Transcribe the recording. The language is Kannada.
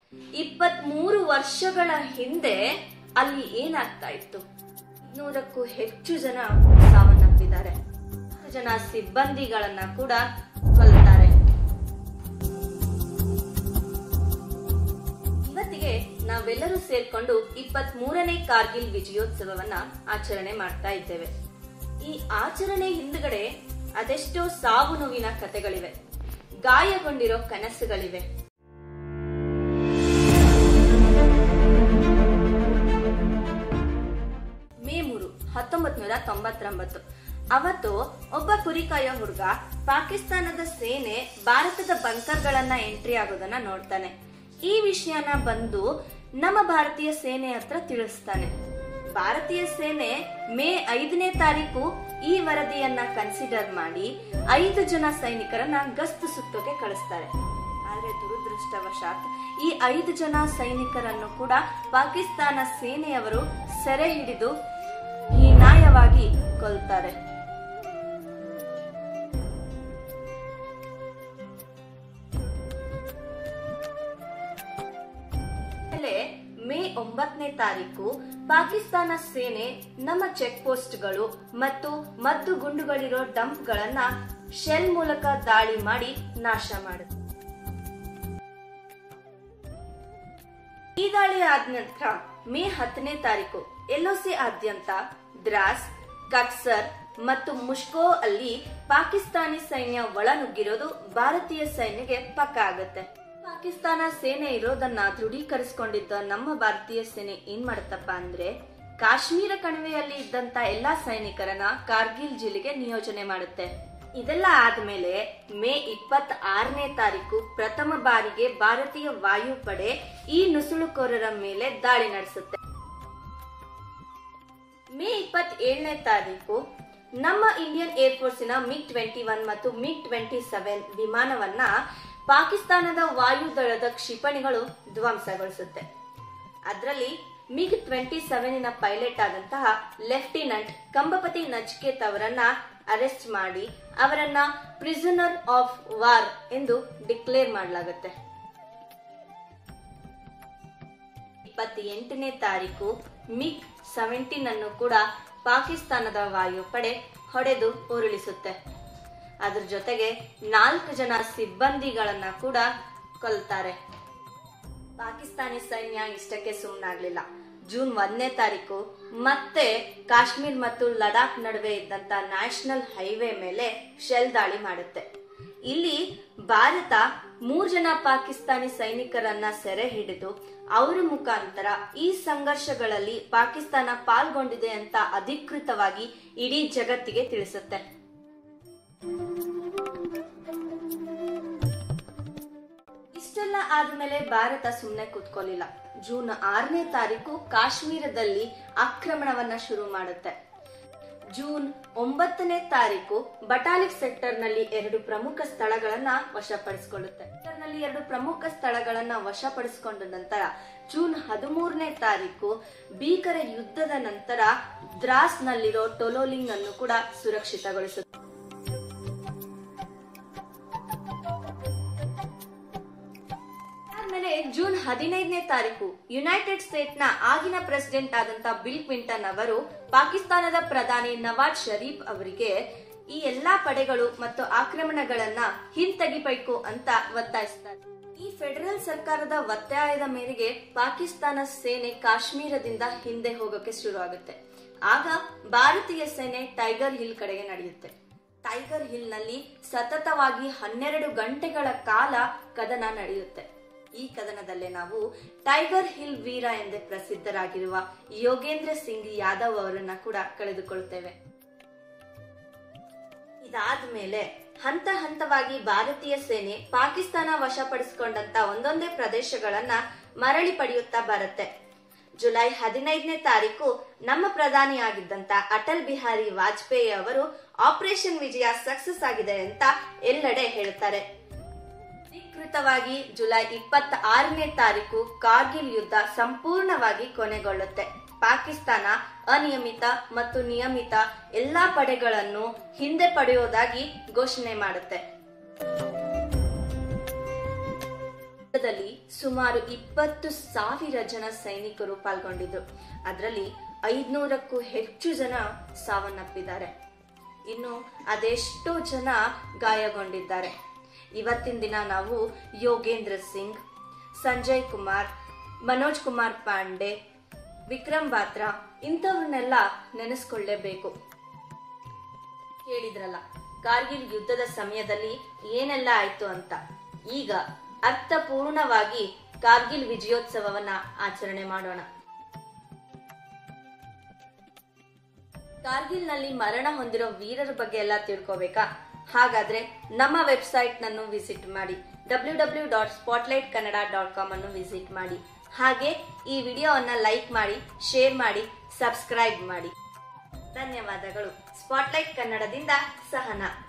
ಇಪ್ಪತ್ ಮೂರು ವರ್ಷಗಳ ಹಿಂದೆ ಅಲ್ಲಿ ಏನಾಗ್ತಾ ಇತ್ತು ನೂರಕ್ಕೂ ಹೆಚ್ಚು ಜನ ಸಾವನ್ನಪ್ಪಿದ್ದಾರೆ ಜನ ಸಿಬ್ಬಂದಿಗಳನ್ನ ಕೂಡ ಕೊಲ್ತಾರೆ ಇವತ್ತಿಗೆ ನಾವೆಲ್ಲರೂ ಸೇರ್ಕೊಂಡು ಇಪ್ಪತ್ ಮೂರನೇ ಕಾರ್ಗಿಲ್ ವಿಜಯೋತ್ಸವವನ್ನ ಆಚರಣೆ ಮಾಡ್ತಾ ಇದ್ದೇವೆ ಈ ಆಚರಣೆ ಹಿಂದುಗಡೆ ಅದೆಷ್ಟೋ ಸಾವು ನೋವಿನ ಕಥೆಗಳಿವೆ ಗಾಯಗೊಂಡಿರೋ ಕನಸುಗಳಿವೆ ಮೇ ಮೂರು ಹತ್ತೊಂಬತ್ ನೂರ ತೊಂಬತ್ತೊಂಬತ್ತು ಅವತ್ತು ಒಬ್ಬ ಕುರಿಕಾಯೋ ಹುಡುಗ ಪಾಕಿಸ್ತಾನದ ಸೇನೆ ಭಾರತದ ಬಂಕರ್ಗಳನ್ನ ಎಂಟ್ರಿ ಆಗೋದನ್ನ ನೋಡ್ತಾನೆ ಈ ವಿಷಯನ ಬಂದು ನಮ್ಮ ಭಾರತೀಯ ಸೇನೆ ಹತ್ರ ತಿಳಿಸ್ತಾನೆ ಭಾರತೀಯ ಸೇನೆ ಮೇ ಐದನೇ ತಾರೀಕು ಈ ವರದಿಯನ್ನ ಕನ್ಸಿಡರ್ ಮಾಡಿ ಐದು ಜನ ಸೈನಿಕರನ್ನ ಗಸ್ತು ಸುತ್ತೋಕೆ ಕಳಿಸ್ತಾರೆ ಆದ್ರೆ ದುರದೃಷ್ಟವಶಾತ್ ಈ ಐದು ಜನ ಸೈನಿಕರನ್ನು ಕೂಡ ಪಾಕಿಸ್ತಾನ ಸೇನೆಯವರು ಸೆರೆ ಹಿಡಿದು ಹೀನಾಯವಾಗಿ ಕೊಲ್ತಾರೆ ಆಮೇಲೆ ಮೇ ಒಂಬತ್ತನೇ ತಾರೀಕು ಪಾಕಿಸ್ತಾನ ಸೇನೆ ನಮ್ಮ ಚೆಕ್ ಪೋಸ್ಟ್ಗಳು ಮತ್ತು ಮದ್ದು ಗುಂಡುಗಳಿರೋ ಡಂಪ್ ಗಳನ್ನ ಶೆಲ್ ಮೂಲಕ ದಾಳಿ ಮಾಡಿ ನಾಶ ಮಾಡುತ್ತೆ ಈ ದಾಳಿ ಆದ ನಂತರ ಮೇ ಹತ್ತನೇ ತಾರೀಕು ಎಲ್ಒಸಿ ಆದ್ಯಂತ ದ್ರಾಸ್ ಕಕ್ಸರ್ ಮತ್ತು ಮುಷ್ಕೋ ಅಲ್ಲಿ ಪಾಕಿಸ್ತಾನಿ ಸೈನ್ಯ ಒಳನುಗ್ಗಿರೋದು ಭಾರತೀಯ ಸೈನ್ಯಗೆ ಪಕ್ಕ ಆಗುತ್ತೆ ಪಾಕಿಸ್ತಾನ ಸೇನೆ ಇರೋದನ್ನ ದೃಢೀಕರಿಸಿಕೊಂಡಿದ್ದ ನಮ್ಮ ಭಾರತೀಯ ಸೇನೆ ಏನ್ ಮಾಡುತ್ತಪ್ಪ ಅಂದ್ರೆ ಕಾಶ್ಮೀರ ಕಣಿವೆಯಲ್ಲಿ ಇದ್ದಂತ ಎಲ್ಲಾ ಸೈನಿಕರನ್ನ ಕಾರ್ಗಿಲ್ ಜಿಲ್ಲೆಗೆ ನಿಯೋಜನೆ ಮಾಡುತ್ತೆ ಇದೆಲ್ಲ ಆದ್ಮೇಲೆ ಮೇ ಇಪ್ಪತ್ತ ಆರನೇ ತಾರೀಕು ಪ್ರಥಮ ಬಾರಿಗೆ ಭಾರತೀಯ ವಾಯುಪಡೆ ಈ ನುಸುಳುಕೋರರ ಮೇಲೆ ದಾಳಿ ನಡೆಸುತ್ತೆ ಮೇ ಇಪ್ಪತ್ ಏಳನೇ ತಾರೀಕು ನಮ್ಮ ಇಂಡಿಯನ್ ಏರ್ಫೋರ್ಸಿನ ಮಿಗ್ ಟ್ವೆಂಟಿ ಒನ್ ಮತ್ತು ಮಿಗ್ ಟ್ವೆಂಟಿ ಸೆವೆನ್ ವಿಮಾನವನ್ನ ಪಾಕಿಸ್ತಾನದ ವಾಯುದಳದ ಕ್ಷಿಪಣಿಗಳು ಧ್ವಂಸಗೊಳಿಸುತ್ತೆ ಅದರಲ್ಲಿ ಮಿಗ್ ಟ್ವೆಂಟಿ ಸೆವೆನಿನ ಪೈಲಟ್ ಆದಂತಹ ಲೆಫ್ಟಿನೆಂಟ್ ಕಂಬಪತಿ ನಚ್ಕೇತ್ ಅವರನ್ನ ಅರೆಸ್ಟ್ ಮಾಡಿ ಅವರನ್ನ ಪ್ರಿಸನರ್ ಆಫ್ ವಾರ್ ಎಂದು ಡಿಕ್ಲೇರ್ ಮಾಡಲಾಗುತ್ತೆ ಇಪ್ಪತ್ತೆಂಟನೇ ತಾರೀಕು ಮಿಗ್ ಸೆವೆಂಟೀನ್ ಅನ್ನು ಕೂಡ ಪಾಕಿಸ್ತಾನದ ವಾಯುಪಡೆ ಹೊಡೆದು ಉರುಳಿಸುತ್ತೆ ಅದ್ರ ಜೊತೆಗೆ ನಾಲ್ಕು ಜನ ಸಿಬ್ಬಂದಿಗಳನ್ನ ಕೂಡ ಕೊಲ್ತಾರೆ ಪಾಕಿಸ್ತಾನಿ ಸೈನ್ಯ ಇಷ್ಟಕ್ಕೆ ಸುಮ್ಮನಾಗ್ಲಿಲ್ಲ ಜೂನ್ ಒಂದನೇ ತಾರೀಕು ಮತ್ತೆ ಕಾಶ್ಮೀರ್ ಮತ್ತು ಲಡಾಖ್ ನಡುವೆ ಇದ್ದಂತ ನ್ಯಾಷನಲ್ ಹೈವೇ ಮೇಲೆ ಶೆಲ್ ದಾಳಿ ಮಾಡುತ್ತೆ ಇಲ್ಲಿ ಭಾರತ ಮೂರ್ ಜನ ಪಾಕಿಸ್ತಾನಿ ಸೈನಿಕರನ್ನ ಸೆರೆ ಹಿಡಿದು ಅವರ ಮುಖಾಂತರ ಈ ಸಂಘರ್ಷಗಳಲ್ಲಿ ಪಾಕಿಸ್ತಾನ ಪಾಲ್ಗೊಂಡಿದೆ ಅಂತ ಅಧಿಕೃತವಾಗಿ ಇಡೀ ಜಗತ್ತಿಗೆ ತಿಳಿಸುತ್ತೆ ಇಷ್ಟೆಲ್ಲ ಆದ್ಮೇಲೆ ಭಾರತ ಸುಮ್ಮನೆ ಕೂತ್ಕೊಳ್ಳಿಲ್ಲ ಜೂನ್ ಆರನೇ ತಾರೀಕು ಕಾಶ್ಮೀರದಲ್ಲಿ ಆಕ್ರಮಣವನ್ನ ಶುರು ಮಾಡುತ್ತೆ ಜೂನ್ ಒಂಬತ್ತನೇ ತಾರೀಕು ಬಟಾಲಿಕ್ ಸೆಕ್ಟರ್ ನಲ್ಲಿ ಎರಡು ಪ್ರಮುಖ ಸ್ಥಳಗಳನ್ನ ವಶಪಡಿಸಿಕೊಳ್ಳುತ್ತೆ ಸೆಕ್ಟರ್ ನಲ್ಲಿ ಎರಡು ಪ್ರಮುಖ ಸ್ಥಳಗಳನ್ನ ವಶಪಡಿಸಿಕೊಂಡ ನಂತರ ಜೂನ್ ಹದಿಮೂರನೇ ತಾರೀಕು ಭೀಕರ ಯುದ್ಧದ ನಂತರ ದ್ರಾಸ್ ನಲ್ಲಿರೋ ಟೊಲೋಲಿಂಗ್ ಅನ್ನು ಕೂಡ ಸುರಕ್ಷಿತಗೊಳಿಸುತ್ತೆ ಆದ್ಮೇಲೆ ಜೂನ್ ಹದಿನೈದನೇ ತಾರೀಕು ಯುನೈಟೆಡ್ ಸ್ಟೇಟ್ ನ ಆಗಿನ ಪ್ರೆಸಿಡೆಂಟ್ ಆದಂತ ಬಿಲ್ ಕ್ವಿಂಟನ್ ಅವರು ಪಾಕಿಸ್ತಾನದ ಪ್ರಧಾನಿ ನವಾಜ್ ಶರೀಫ್ ಅವರಿಗೆ ಈ ಎಲ್ಲಾ ಪಡೆಗಳು ಮತ್ತು ಆಕ್ರಮಣಗಳನ್ನ ಹಿಂತೆಗಿಬೇಕು ಅಂತ ಒತ್ತಾಯಿಸ್ತಾರೆ ಈ ಫೆಡರಲ್ ಸರ್ಕಾರದ ಒತ್ತಾಯದ ಮೇರೆಗೆ ಪಾಕಿಸ್ತಾನ ಸೇನೆ ಕಾಶ್ಮೀರದಿಂದ ಹಿಂದೆ ಹೋಗೋಕೆ ಶುರು ಆಗುತ್ತೆ ಆಗ ಭಾರತೀಯ ಸೇನೆ ಟೈಗರ್ ಹಿಲ್ ಕಡೆಗೆ ನಡೆಯುತ್ತೆ ಟೈಗರ್ ಹಿಲ್ ನಲ್ಲಿ ಸತತವಾಗಿ ಹನ್ನೆರಡು ಗಂಟೆಗಳ ಕಾಲ ಕದನ ನಡೆಯುತ್ತೆ ಈ ಕದನದಲ್ಲೇ ನಾವು ಟೈಗರ್ ಹಿಲ್ ವೀರ ಎಂದೇ ಪ್ರಸಿದ್ಧರಾಗಿರುವ ಯೋಗೇಂದ್ರ ಸಿಂಗ್ ಯಾದವ್ ಅವರನ್ನ ಕೂಡ ಕಳೆದುಕೊಳ್ಳುತ್ತೇವೆ ಇದಾದ್ಮೇಲೆ ಹಂತ ಹಂತವಾಗಿ ಭಾರತೀಯ ಸೇನೆ ಪಾಕಿಸ್ತಾನ ವಶಪಡಿಸಿಕೊಂಡಂತ ಒಂದೊಂದೇ ಪ್ರದೇಶಗಳನ್ನ ಮರಳಿ ಪಡೆಯುತ್ತಾ ಬರುತ್ತೆ ಜುಲೈ ಹದಿನೈದನೇ ತಾರೀಕು ನಮ್ಮ ಪ್ರಧಾನಿ ಆಗಿದ್ದಂತ ಅಟಲ್ ಬಿಹಾರಿ ವಾಜಪೇಯಿ ಅವರು ಆಪರೇಷನ್ ವಿಜಯ ಸಕ್ಸಸ್ ಆಗಿದೆ ಅಂತ ಎಲ್ಲೆಡೆ ಹೇಳ್ತಾರೆ ಅಧಿಕೃತವಾಗಿ ಜುಲೈ ಇಪ್ಪತ್ತ ಆರನೇ ತಾರೀಕು ಕಾರ್ಗಿಲ್ ಯುದ್ಧ ಸಂಪೂರ್ಣವಾಗಿ ಕೊನೆಗೊಳ್ಳುತ್ತೆ ಪಾಕಿಸ್ತಾನ ಅನಿಯಮಿತ ಮತ್ತು ನಿಯಮಿತ ಎಲ್ಲಾ ಪಡೆಗಳನ್ನು ಹಿಂದೆ ಪಡೆಯುವುದಾಗಿ ಘೋಷಣೆ ಮಾಡುತ್ತೆ ಯುದ್ಧದಲ್ಲಿ ಸುಮಾರು ಇಪ್ಪತ್ತು ಸಾವಿರ ಜನ ಸೈನಿಕರು ಪಾಲ್ಗೊಂಡಿದ್ರು ಅದರಲ್ಲಿ ಐದ್ನೂರಕ್ಕೂ ಹೆಚ್ಚು ಜನ ಸಾವನ್ನಪ್ಪಿದ್ದಾರೆ ಇನ್ನು ಅದೆಷ್ಟೋ ಜನ ಗಾಯಗೊಂಡಿದ್ದಾರೆ ಇವತ್ತಿನ ದಿನ ನಾವು ಯೋಗೇಂದ್ರ ಸಿಂಗ್ ಸಂಜಯ್ ಕುಮಾರ್ ಮನೋಜ್ ಕುಮಾರ್ ಪಾಂಡೆ ವಿಕ್ರಮ್ ಬಾತ್ರಾ ಇಂಥವ್ರನ್ನೆಲ್ಲ ನೆನೆಸ್ಕೊಳ್ಳೇಬೇಕು ಕೇಳಿದ್ರಲ್ಲ ಕಾರ್ಗಿಲ್ ಯುದ್ಧದ ಸಮಯದಲ್ಲಿ ಏನೆಲ್ಲ ಆಯ್ತು ಅಂತ ಈಗ ಅರ್ಥಪೂರ್ಣವಾಗಿ ಕಾರ್ಗಿಲ್ ವಿಜಯೋತ್ಸವವನ್ನ ಆಚರಣೆ ಮಾಡೋಣ ಕಾರ್ಗಿಲ್ನಲ್ಲಿ ಮರಣ ಹೊಂದಿರೋ ವೀರರ ಬಗ್ಗೆ ಎಲ್ಲ ತಿಳ್ಕೋಬೇಕಾ ಹಾಗಾದ್ರೆ ನಮ್ಮ ವೆಬ್ಸೈಟ್ ನನ್ನು ವಿಸಿಟ್ ಮಾಡಿ W W dot Spotlight Kannada dot com ಅನ್ನು ವಿಸಿಟ್ ಮಾಡಿ ಹಾಗೆ ಈ ವಿಡಿಯೋವನ್ನ ಲೈಕ್ ಮಾಡಿ ಶೇರ್ ಮಾಡಿ ಸಬ್ಸ್ಕ್ರೈಬ್ ಮಾಡಿ ಧನ್ಯವಾದಗಳು ಸ್ಪಾಟ್ಲೈಟ್ ಕನ್ನಡದಿಂದ ಸಹನಾ